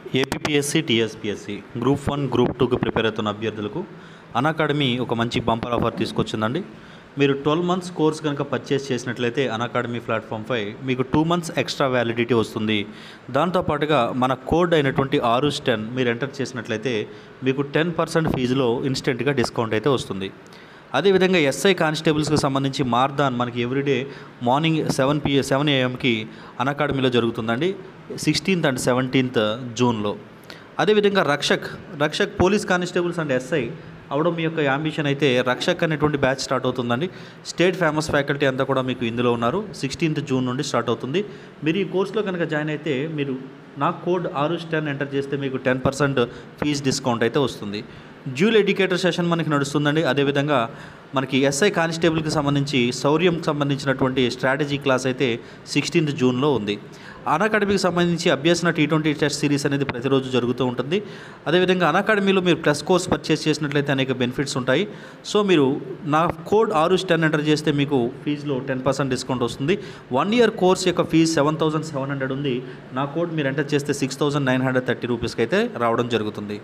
APSC TSPSC group one group టూకి prepare అవుతున్న అభ్యర్థులకు అన్ అకాడమీ ఒక మంచి బంపర్ ఆఫర్ తీసుకొచ్చిందండి మీరు ట్వెల్వ్ మంత్స్ కోర్స్ కనుక పర్చేస్ చేసినట్లయితే అన్ అకాడమీ ప్లాట్ఫామ్పై మీకు టూ మంత్స్ ఎక్స్ట్రా వ్యాలిడిటీ వస్తుంది దాంతోపాటుగా మన కోడ్ అయినటువంటి ఆరుస్ టెన్ మీరు ఎంటర్ చేసినట్లయితే మీకు టెన్ పర్సెంట్ ఫీజులో ఇన్స్టెంట్గా డిస్కౌంట్ అయితే వస్తుంది అదేవిధంగా ఎస్ఐ కానిస్టేబుల్స్కి సంబంధించి మార్దాన్ మనకి everyday morning seven P seven ఏఎంకి అన్ అకాడమీలో జరుగుతుందండి సిక్స్టీన్త్ అండ్ సెవెంటీన్త్ జూన్లో అదేవిధంగా Rakshak Rakshak police constables and SI అవడం మీ యొక్క అంబిషన్ అయితే రక్షక్ అనేటువంటి బ్యాచ్ స్టార్ట్ అవుతుందండి స్టేట్ ఫేమస్ ఫ్యాకల్టీ అంతా కూడా మీకు ఇందులో ఉన్నారు సిక్స్టీన్త్ జూన్ నుండి స్టార్ట్ అవుతుంది మీరు ఈ కోర్సులో కనుక జాయిన్ అయితే మీరు నా కోడ్ ఆరు టెన్ ఎంటర్ చేస్తే మీకు టెన్ పర్సెంట్ ఫీజ్ డిస్కౌంట్ అయితే వస్తుంది జ్యూల్ ఎడ్యుకేటర్ సెషన్ మనకి నడుస్తుందండి అదేవిధంగా మనకి ఎస్ఐ కానిస్టేబుల్కి సంబంధించి శౌర్యంకి సంబంధించినటువంటి స్ట్రాటజీ క్లాస్ అయితే సిక్స్టీన్త్ జూన్లో ఉంది అకాడమీకి సంబంధించి అభ్యసన టీ ట్వంటీ టెస్ట్ సిరీస్ అనేది ప్రతిరోజు జరుగుతూ ఉంటుంది అదేవిధంగా అకాడమీలో మీరు ప్లస్ కోర్స్ పర్చేస్ చేసినట్లయితే అనేక బెనిఫిట్స్ ఉంటాయి సో మీరు నా కోడ్ ఆరు టెన్ ఎంటర్ చేస్తే మీకు ఫీజులో టెన్ పర్సెంట్ డిస్కౌంట్ వస్తుంది వన్ ఇయర్ కోర్స్ యొక్క fee seven thousand seven hundred ఉంది నా కోడ్ మీరు ఎంటర్ చేస్తే six thousand nine hundred thirty రూపీస్కి అయితే రావడం జరుగుతుంది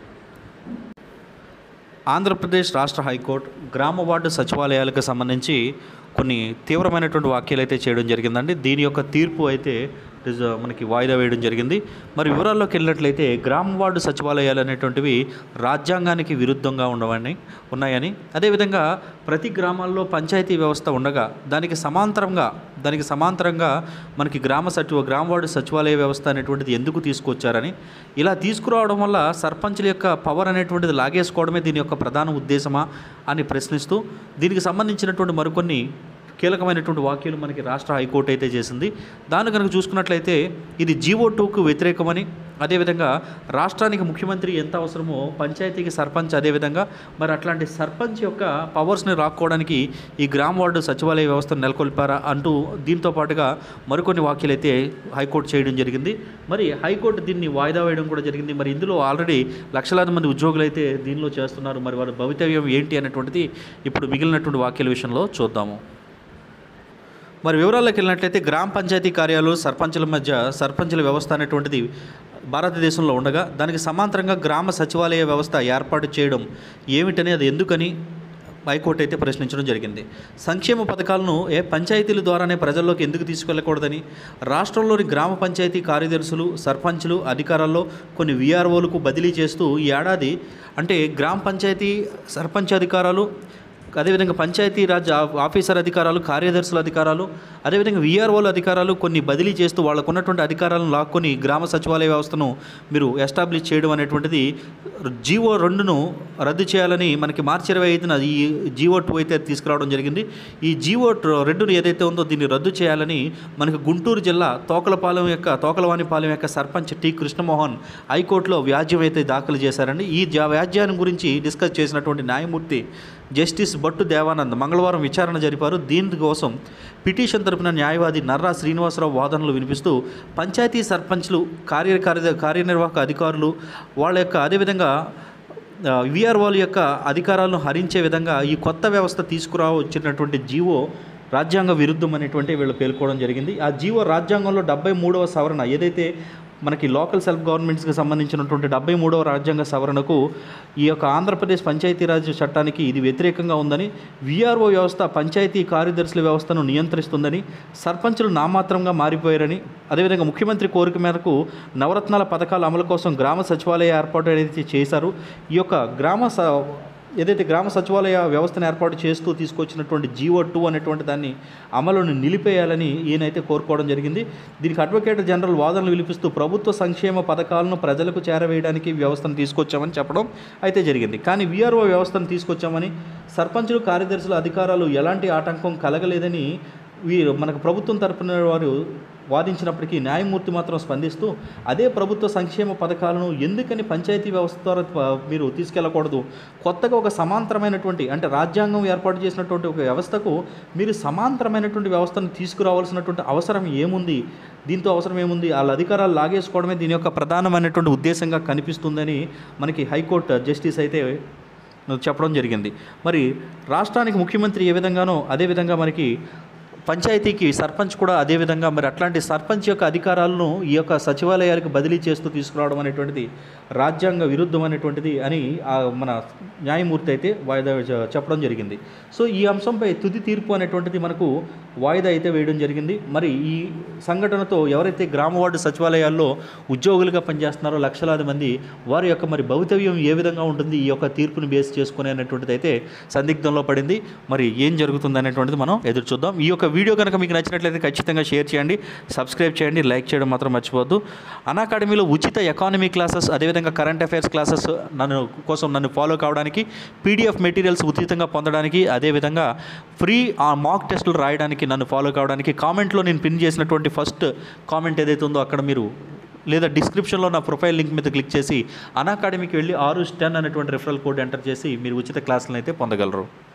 ఆంధ్రప్రదేశ్ రాష్ట్ర హైకోర్టు గ్రామ వార్డు సచివాలయాలకు సంబంధించి కొన్ని తీవ్రమైనటువంటి వ్యాఖ్యలు అయితే చేయడం జరిగిందండి దీని యొక్క తీర్పు అయితే రిజ- మనకి వాయిదా వేయడం జరిగింది మరి వివరాల్లోకి వెళ్ళినట్లయితే గ్రామ వార్డు సచివాలయాలు అనేటువంటివి రాజ్యాంగానికి విరుద్ధంగా ఉండవని ఉన్నాయని అదేవిధంగా ప్రతి గ్రామాల్లో పంచాయతీ వ్యవస్థ ఉండగా దానికి సమాంతరంగా దానికి సమాంతరంగా మనకి గ్రామ సచివ గ్రామ వార్డు సచివాలయ వ్యవస్థ అనేటువంటిది ఎందుకు తీసుకొచ్చారని ఇలా తీసుకురావడం వల్ల సర్పంచుల యొక్క పవర్ అనేటువంటిది లాగేసుకోవడమే దీని యొక్క ప్రధాన ఉద్దేశమా అని ప్రశ్నిస్తూ దీనికి సంబంధించినటువంటి మరికొన్ని కీలకమైనటువంటి వ్యాఖ్యలు మనకి రాష్ట్ర హైకోర్టు అయితే చేసింది దాన్ని కనుక చూసుకున్నట్లయితే ఇది జీవో టూకు వ్యతిరేకమని అదేవిధంగా రాష్ట్రానికి ముఖ్యమంత్రి ఎంత అవసరమో పంచాయతీకి సర్పంచ్ అదేవిధంగా మరి అట్లాంటి సర్పంచ్ యొక్క పవర్స్ని రాక్కోవడానికి ఈ గ్రామ వార్డు సచివాలయ వ్యవస్థను నెలకొల్పారా అంటూ దీంతో పాటుగా మరికొన్ని వ్యాఖ్యలు అయితే హైకోర్టు చేయడం జరిగింది మరి హైకోర్టు దీన్ని వాయిదా వేయడం కూడా జరిగింది మరి ఇందులో ఆల్రెడీ లక్షలాది మంది ఉద్యోగులు అయితే దీనిలో చేస్తున్నారు మరి వారి భవితవ్యం ఏంటి అనేటువంటిది ఇప్పుడు మిగిలినటువంటి వ్యాఖ్యల విషయంలో చూద్దాము మరి వివరాల్లోకి వెళ్ళినట్లయితే గ్రామ పంచాయతీ కార్యాలయాలు సర్పంచుల మధ్య సర్పంచుల వ్యవస్థ అనేటువంటిది భారతదేశంలో ఉండగా దానికి సమాంతరంగా గ్రామ సచివాలయ వ్యవస్థ ఏర్పాటు చేయడం ఏమిటని అది ఎందుకని హైకోర్టు అయితే ప్రశ్నించడం జరిగింది సంక్షేమ పథకాలను ఏ పంచాయతీల ద్వారానే ప్రజల్లోకి ఎందుకు తీసుకెళ్లకూడదని రాష్ట్రంలోని గ్రామ పంచాయతీ కార్యదర్శులు సర్పంచులు అధికారాల్లో కొన్ని విఆర్ఓలకు బదిలీ చేస్తూ ఈ ఏడాది అంటే గ్రామ పంచాయతీ సర్పంచ్ అధికారాలు అదేవిధంగా పంచాయతీ రాజ్ ఆ- ఆఫీసర్ అధికారాలు కార్యదర్శుల అధికారాలు అదేవిధంగా విఆర్ఓల అధికారాలు కొన్ని బదిలీ చేస్తూ వాళ్ళకు ఉన్నటువంటి అధికారాలను లాక్కొని గ్రామ సచివాలయ వ్యవస్థను మీరు ఎస్టాబ్లిష్ చేయడం అనేటువంటిది జీవో రెండును రద్దు చేయాలని మనకి మార్చి ఇరవై ఐదున ఈ జీవో టూ అయితే తీసుకురావడం జరిగింది ఈ జీవో ట- రెండును ఏదైతే ఉందో దీన్ని రద్దు చేయాలని మనకి గుంటూరు జిల్లా తోకలపాలెం యొక్క తోకలవానిపాలెం యొక్క సర్పంచ్ టి కృష్ణమోహన్ హైకోర్టులో వ్యాజ్యం అయితే దాఖలు చేశారండి ఈ జా- వ్యాజ్యాన్ని గురించి డిస్కస్ చేసినటువంటి న్యాయమూర్తి జస్టిస్ భట్టు దేవానంద్ మంగళవారం విచారణ జరిపారు దీనికోసం పిటిషన్ తరపున న్యాయవాది నర్రా శ్రీనివాసరావు వాదనలు వినిపిస్తూ పంచాయతీ సర్పంచ్లు కార్యకార్య కార్యనిర్వాహక అధికారులు వాళ్ళ యొక్క అదేవిధంగా విఆర్ఓల యొక్క అధికారాలను హరించే విధంగా ఈ కొత్త వ్యవస్థ తీసుకురావచ్చినటువంటి జీవో రాజ్యాంగ విరుద్ధం అనేటువంటి వీళ్ళు పేర్కోవడం జరిగింది ఆ జీవో రాజ్యాంగంలో డెబ్బై మూడవ సవరణ ఏదైతే మనకి లోకల్ సెల్ఫ్ గవర్నమెంట్స్కి సంబంధించినటువంటి డెబ్బై మూడవ రాజ్యాంగ సవరణకు ఈ యొక్క ఆంధ్రప్రదేశ్ పంచాయతీరాజ్ చట్టానికి ఇది వ్యతిరేకంగా ఉందని విఆర్ఓ వ్యవస్థ పంచాయతీ కార్యదర్శుల వ్యవస్థను నియంత్రిస్తుందని సర్పంచులు నామాత్రంగా మారిపోయారని అదేవిధంగా ముఖ్యమంత్రి కోరిక మేరకు నవరత్నాల పథకాల అమలు కోసం గ్రామ సచివాలయ ఏర్పాటు ఏదైతే చేశారో ఈ యొక్క గ్రామ స ఏదైతే గ్రామ సచివాలయ వ్యవస్థను ఏర్పాటు చేస్తూ తీసుకొచ్చినటువంటి జీవో టూ అనేటువంటి దాన్ని అమలును నిలిపేయాలని ఈయనైతే కోరుకోవడం జరిగింది దీనికి అడ్వకేట్ జనరల్ వాదనలు వినిపిస్తూ ప్రభుత్వ సంక్షేమ పథకాలను ప్రజలకు చేరవేయడానికి ఈ వ్యవస్థను తీసుకొచ్చామని చెప్పడం అయితే జరిగింది కానీ విఆర్ఓ వ్యవస్థను తీసుకొచ్చామని సర్పంచులు కార్యదర్శుల అధికారాలు ఎలాంటి ఆటంకం కలగలేదని వీరు మనకు ప్రభుత్వం తరపున వారు వాదించినప్పటికీ న్యాయమూర్తి మాత్రం స్పందిస్తూ అదే ప్రభుత్వ సంక్షేమ పథకాలను ఎందుకని పంచాయతీ వ్యవస్థ ద్వారా ప- మీరు తీసుకెళ్ళకూడదు కొత్తగా ఒక సమాంతరమైనటువంటి అంటే రాజ్యాంగం ఏర్పాటు చేసినటువంటి ఒక వ్యవస్థకు మీరు సమాంతరమైనటువంటి వ్యవస్థను తీసుకురావాల్సినటువంటి అవసరం ఏముంది దీంతో అవసరం ఏముంది వాళ్ళ అధికారాలు లాగేసుకోవడమే దీని యొక్క ప్రధానమైనటువంటి ఉద్దేశంగా కనిపిస్తుందని మనకి హైకోర్టు జస్టిస్ అయితే చెప్పడం జరిగింది మరి రాష్ట్రానికి ముఖ్యమంత్రి ఏ విధంగానో అదేవిధంగా మనకి పంచాయతీకి సర్పంచ్ కూడా అదేవిధంగా మరి అట్లాంటి సర్పంచ్ యొక్క అధికారాలను ఈ యొక్క సచివాలయాలకు బదిలీ చేస్తూ తీసుకురావడం అనేటువంటిది రాజ్యాంగ విరుద్ధం అనేటువంటిది అని ఆ మన న్యాయమూర్తి అయితే వాయిదా చ- చెప్పడం జరిగింది సో ఈ అంశంపై తుది తీర్పు అనేటువంటిది మనకు వాయిదా అయితే వేయడం జరిగింది మరి ఈ సంఘటనతో ఎవరైతే గ్రామ వార్డు సచివాలయాల్లో ఉద్యోగులుగా పనిచేస్తున్నారో లక్షలాది మంది వారి యొక్క మరి భవితవ్యం ఏ విధంగా ఉంటుంది ఈ యొక్క తీర్పుని బేస్ చేసుకునే అనేటువంటిది అయితే సందిగ్ధంలో పడింది మరి ఏం జరుగుతుంది అనేటువంటిది మనం ఎదురు చూద్దాం ఈ యొక్క వీడియో కనుక మీకు నచ్చినట్లయితే ఖచ్చితంగా షేర్ చేయండి సబ్స్క్రైబ్ చేయండి లైక్ చేయడం మాత్రం మర్చిపోవద్దు అన్ అకాడమీలో ఉచిత ఎకానమీ క్లాసెస్ అదేవిధంగా కరెంట్ అఫైర్స్ క్లాసెస్ నన్ను కోసం నన్ను ఫాలో కావడానికి పీడిఎఫ్ మెటీరియల్స్ ఉచితంగా పొందడానికి అదేవిధంగా ఫ్రీ ఆ మాక్ టెస్టులు రాయడానికి నన్ను ఫాలో కావడానికి కామెంట్లో నేను పిన్ చేసినటువంటి ఫస్ట్ కామెంట్ ఏదైతే ఉందో అక్కడ మీరు లేదా డిస్క్రిప్షన్లో నా ప్రొఫైల్ లింక్ మీద క్లిక్ చేసి అన్ అకాడమీకి వెళ్ళి ఆరు టెన్ అనేటువంటి రెఫరల్ కోడ్ ఎంటర్ చేసి మీరు ఉచిత క్లాసులను అయితే పొందగలరు